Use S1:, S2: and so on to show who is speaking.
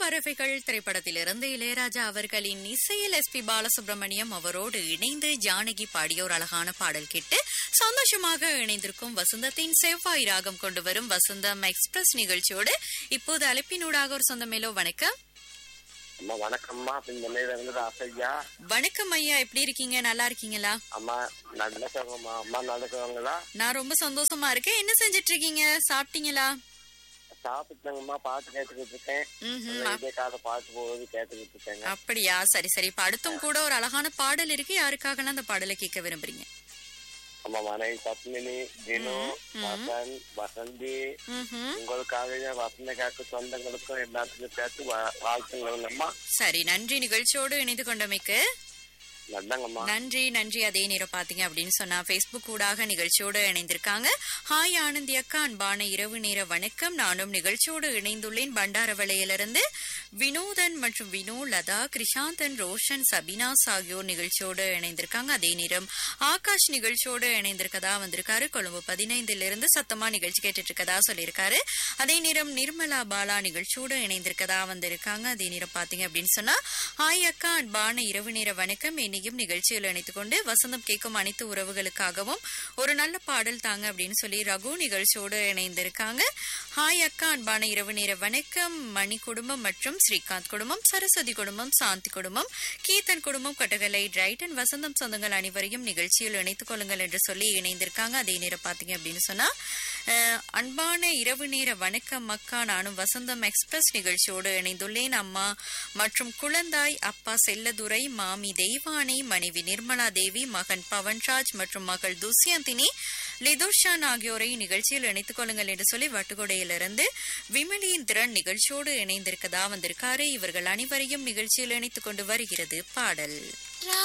S1: பறவைகள் திரைப்படத்திலிருந்து இளையராஜா அவர்களின் இசையில் எஸ் பி பாலசுப்ரமணியம் அவரோடு இணைந்து ஜானகி பாடிய ஒரு அழகான பாடல் கேட்டு சந்தோஷமாக இணைந்திருக்கும் வசந்தத்தின் செவ்வாய் ராகம் கொண்டு வரும் வசந்தம் எக்ஸ்பிரஸ் நிகழ்ச்சியோடு இப்போது அழைப்பினூடாக ஒரு சொந்தமேலோ வணக்கம்
S2: அம்மா வணக்கம்மா பின்னையில இருந்து ராசையா
S1: வணக்கம் ஐயா எப்படி இருக்கீங்க நல்லா இருக்கீங்களா
S2: அம்மா நடக்கிறவங்கம்மா அம்மா நடக்கிறவங்களா
S1: நான் ரொம்ப சந்தோஷமா இருக்கேன் என்ன செஞ்சிட்டு இருக்கீங்க சாப்பிட்டீங்களா
S2: சாப்பிட்டுங்கம்மா பாட்டு கேட்டுக்கிட்டு இருக்கேன்
S1: ம்ஹும்.
S2: அந்த இதே கால பாட்டு போகுது கேட்டுக்கிட்டு இருக்கேங்க
S1: அப்படியா சரி சரி இப்ப அடுத்தும் கூட ஒரு அழகான பாடல் இருக்கு யாருக்காகலாம் அந்த பாடலை கேட்க விரும்புறீங்க
S2: அம்மா மனைவி பத்மினி தினு வசன் வசந்தி
S1: ம்ஹும்.
S2: உங்களுக்காக வசந்தக்காக்கு சொந்தங்களுக்கும் எல்லாத்துக்கும் சேர்த்து வா- வாழ்த்துங்களுங்கம்மா
S1: சரி நன்றி நிகழ்ச்சியோடு இணைந்து கொண்டமைக்கு
S2: நன்றங்கம்மா
S1: நன்றி நன்றி அதே நேரம் பாத்தீங்க அப்படின்னு சொன்னா பேஸ்புக் ஊடாக நிகழ்ச்சியோடு இணைந்திருக்காங்க ஹாய் ஆனந்தி அக்கா அன்பான இரவு நேர வணக்கம் நானும் நிகழ்ச்சியோடு இணைந்துள்ளேன் பண்டாரவளையிலிருந்து வினோதன் மற்றும் வினோ லதா கிருஷாந்தன் ரோஷன் சபினாஸ் ஆகியோர் நிகழ்ச்சியோடு இணைந்திருக்காங்க அதே நேரம் ஆகாஷ் நிகழ்ச்சியோடு இணைந்திருக்கதா வந்திருக்காரு கொழும்பு பதினைந்துல இருந்து சத்தமா நிகழ்ச்சி கேட்டுட்டு இருக்கதா சொல்லியிருக்காரு அதே நேரம் நிர்மலா பாலா நிகழ்ச்சியோடு இணைந்திருக்கதா வந்திருக்காங்க அதே நேரம் பாத்தீங்க அப்படின்னு சொன்னா ஹாய் அக்கா அன்பான இரவு நேர வணக்கம் என்னையும் நிகழ்ச்சியில் இணைத்துக் கொண்டு வசந்தம் கேட்கும் அனைத்து உறவுகளுக்காகவும் ஒரு நல்ல பாடல் தாங்க அப்படின்னு சொல்லி ரகு நிகழ்ச்சியோடு இணைந்திருக்காங்க ஹாய் அக்கா அன்பான இரவு நேர வணக்கம் மணி குடும்பம் மற்றும் ஸ்ரீகாந்த் குடும்பம் சரஸ்வதி குடும்பம் சாந்தி குடும்பம் கீர்த்தன் குடும்பம் கட்டகலை ரைட்டன் வசந்தம் சொந்தங்கள் அனைவரையும் நிகழ்ச்சியில் இணைத்துக் கொள்ளுங்கள் என்று சொல்லி இணைந்திருக்காங்க அதே நேரம் பாத்தீங்க அப்படின்னு சொன்னா அஹ், அன்பான இரவு நேர வணக்கம் அக்கா நானும் வசந்தம் எக்ஸ்பிரஸ் நிகழ்ச்சியோடு இணைந்துள்ளேன் அம்மா மற்றும் குழந்தாய் அப்பா செல்லதுரை மாமி தெய்வானி மனைவி நிர்மலா தேவி மகன் பவன்ராஜ் மற்றும் மகள் துஷ்யந்தினி லிதுஷான் ஆகியோரை நிகழ்ச்சியில் இணைத்துக் கொள்ளுங்கள் என்று சொல்லி வட்டுக்கொடையிலிருந்து விமலீந்திரன் நிகழ்ச்சியோடு இணைந்திருக்கதா வந்திருக்காரு இவர்கள் அனைவரையும் நிகழ்ச்சியில் இணைத்துக் கொண்டு வருகிறது பாடல்